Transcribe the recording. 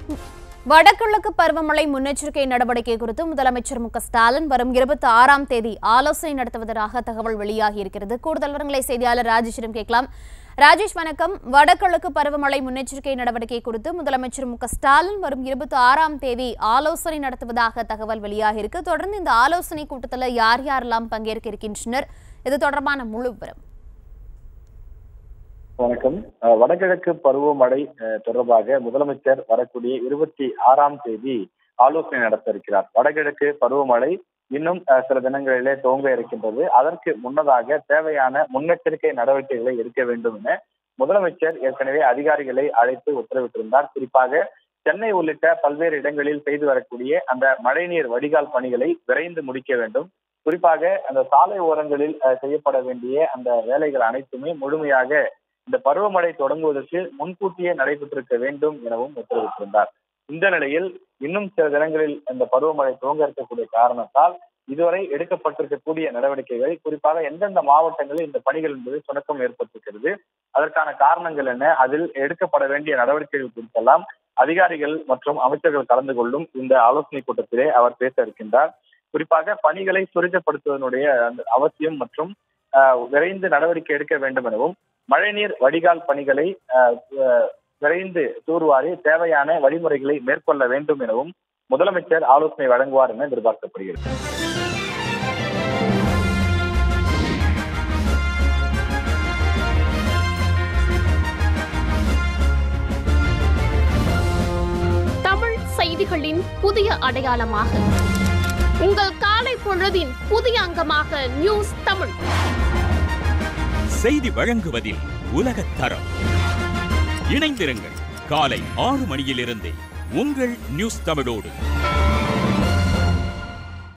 வடகிழக்கு பருவமழை முன்னெச்சரிக்கை நடவடிக்கை குறித்து முதலமைச்சர் மு க ஸ்டாலின் வரும் இருபத்தி ஆறாம் தேதி ஆலோசனை நடத்துவதாக தகவல் வெளியாகி இருக்கிறது கூடுதல் விவரங்களை செய்தியாளர் ராஜேஷிடம் கேட்கலாம் ராஜேஷ் வணக்கம் வடகிழக்கு பருவமழை முன்னெச்சரிக்கை நடவடிக்கை குறித்து முதலமைச்சர் மு க ஸ்டாலின் வரும் இருபத்தி ஆறாம் தேதி ஆலோசனை நடத்துவதாக தகவல் வெளியாகி இருக்கு தொடர்ந்து இந்த ஆலோசனை கூட்டத்தில் யார் யாரெல்லாம் பங்கேற்க இருக்கின்றனர் இது தொடர்பான முழு விவரம் வணக்கம் அஹ் வடகிழக்கு பருவமழை அஹ், தொடர்பாக முதலமைச்சர் வரக்கூடிய இருபத்தி ஆறாம் தேதி ஆலோசனை நடத்த இருக்கிறார் வடகிழக்கு பருவமழை இன்னும் அஹ், சில தினங்களிலே துவங்க இருக்கின்றது அதற்கு முன்னதாக தேவையான முன்னெச்சரிக்கை நடவடிக்கைகளை எடுக்க வேண்டும் என முதலமைச்சர் ஏற்கனவே அதிகாரிகளை அழைத்து உத்தரவிட்டிருந்தார் குறிப்பாக சென்னை உள்ளிட்ட பல்வேறு இடங்களில் செய்து வரக்கூடிய அந்த மழைநீர் வடிகால் பணிகளை விரைந்து முடிக்க வேண்டும் குறிப்பாக அந்த சாலை ஓரங்களில் அஹ், செய்யப்பட வேண்டிய அந்த வேலைகள் அனைத்துமே முழுமையாக இந்த பருவமழை தொடங்குவதற்கு முன்கூட்டியே நடைபெற்றிருக்க வேண்டும் எனவும் உத்தரவிட்டிருந்தார் இந்த நிலையில் இன்னும் சில தினங்களில் இந்த பருவமழை துவங்க இருக்கக்கூடிய காரணத்தால் இதுவரை எடுக்கப்பட்டிருக்கக்கூடிய நடவடிக்கைகள் குறிப்பாக எந்தெந்த மாவட்டங்களில் இந்த பணிகள் என்பது சுணக்கம் ஏற்பட்டிருக்கிறது அதற்கான காரணங்கள் என்ன அதில் எடுக்கப்பட வேண்டிய நடவடிக்கைகள் குறித்தெல்லாம் அதிகாரிகள் மற்றும் அமைச்சர்கள் கலந்து கொள்ளும் இந்த ஆலோசனை கூட்டத்திலே அவர் பேச இருக்கின்றார் குறிப்பாக பணிகளை துரிதப்படுத்துவதனுடைய அந்த அவசியம் மற்றும் ஆஹ், விரைந்து நடவடிக்கை எடுக்க வேண்டும் எனவும் மழைநீர் வடிகால் பணிகளை ஆஹ், ஆஹ், விரைந்து தூர்வாரி தேவையான வழிமுறைகளை மேற்கொள்ள வேண்டும் எனவும் முதலமைச்சர் ஆலோசனை வழங்குவார் என எதிர்பார்க்கப்படுகிறது தமிழ் செய்திகளின் புதிய அடையாளமாக உங்கள் காலை பொழுதின் புதிய அங்கமாக நியூஸ் தமிழ் செய்தி வழங்குவதில் உலகத் தரம் இணைந்திருங்கள் காலை ஆறு மணியிலிருந்தே உங்கள் நியூஸ் தமிழோடு